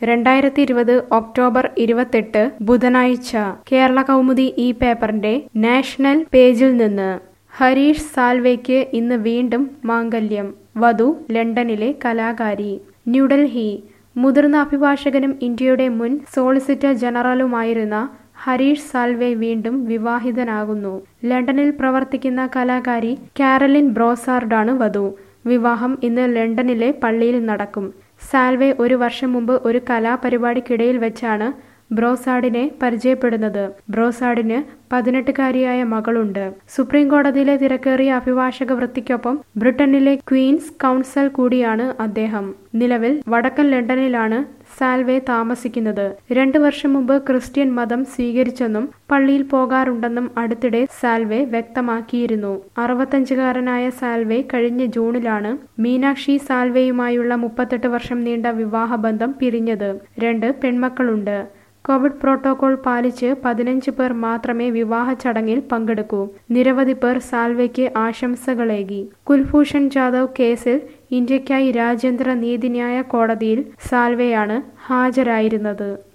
രണ്ടായിരത്തി ഇരുപത് ഒക്ടോബർ ഇരുപത്തെട്ട് ബുധനാഴ്ച കേരള കൗമുദി ഈ പേപ്പറിന്റെ നാഷണൽ പേജിൽ നിന്ന് ഹരീഷ് സാൽവെയ്ക്ക് ഇന്ന് വീണ്ടും മാംഗല്യം വധു ലണ്ടനിലെ കലാകാരി ന്യൂഡൽഹി മുതിർന്ന അഭിഭാഷകനും ഇന്ത്യയുടെ മുൻ സോളിസിറ്റർ ജനറലുമായിരുന്ന ഹരീഷ് സാൽവെ വീണ്ടും വിവാഹിതനാകുന്നു ലണ്ടനിൽ പ്രവർത്തിക്കുന്ന കലാകാരി കാരലിൻ ബ്രോസാർഡാണ് വധു വിവാഹം ഇന്ന് ലണ്ടനിലെ പള്ളിയിൽ നടക്കും സാൽവെ ഒരു വർഷം മുമ്പ് ഒരു കലാപരിപാടിക്കിടയിൽ വെച്ചാണ് ബ്രോസാഡിനെ പരിചയപ്പെടുന്നത് ബ്രോസാഡിന് പതിനെട്ടുകാരിയായ മകളുണ്ട് സുപ്രീം കോടതിയിലെ തിരക്കേറിയ അഭിഭാഷക വൃത്തിക്കൊപ്പം ബ്രിട്ടനിലെ ക്വീൻസ് കൗൺസിൽ കൂടിയാണ് അദ്ദേഹം നിലവിൽ വടക്കൻ ലണ്ടനിലാണ് സാൽവെ താമസിക്കുന്നത് രണ്ടു വർഷം മുമ്പ് ക്രിസ്ത്യൻ മതം സ്വീകരിച്ചെന്നും പള്ളിയിൽ പോകാറുണ്ടെന്നും അടുത്തിടെ സാൽവെ വ്യക്തമാക്കിയിരുന്നു അറുപത്തഞ്ചുകാരനായ സാൽവെ കഴിഞ്ഞ ജൂണിലാണ് മീനാക്ഷി സാൽവെയുമായുള്ള മുപ്പത്തെട്ട് വർഷം നീണ്ട വിവാഹബന്ധം പിരിഞ്ഞത് രണ്ട് പെൺമക്കളുണ്ട് കോവിഡ് പ്രോട്ടോകോൾ പാലിച്ച് പതിനഞ്ച് പേർ മാത്രമേ വിവാഹ ചടങ്ങിൽ പങ്കെടുക്കൂ നിരവധി പേർ സാൽവയ്ക്ക് ആശംസകളേകി കുൽഭൂഷൺ ജാദവ് കേസിൽ ഇന്ത്യയ്ക്കായി രാജ്യാന്തര നീതിന്യായ കോടതിയിൽ സാൽവെയാണ് ഹാജരായിരുന്നത്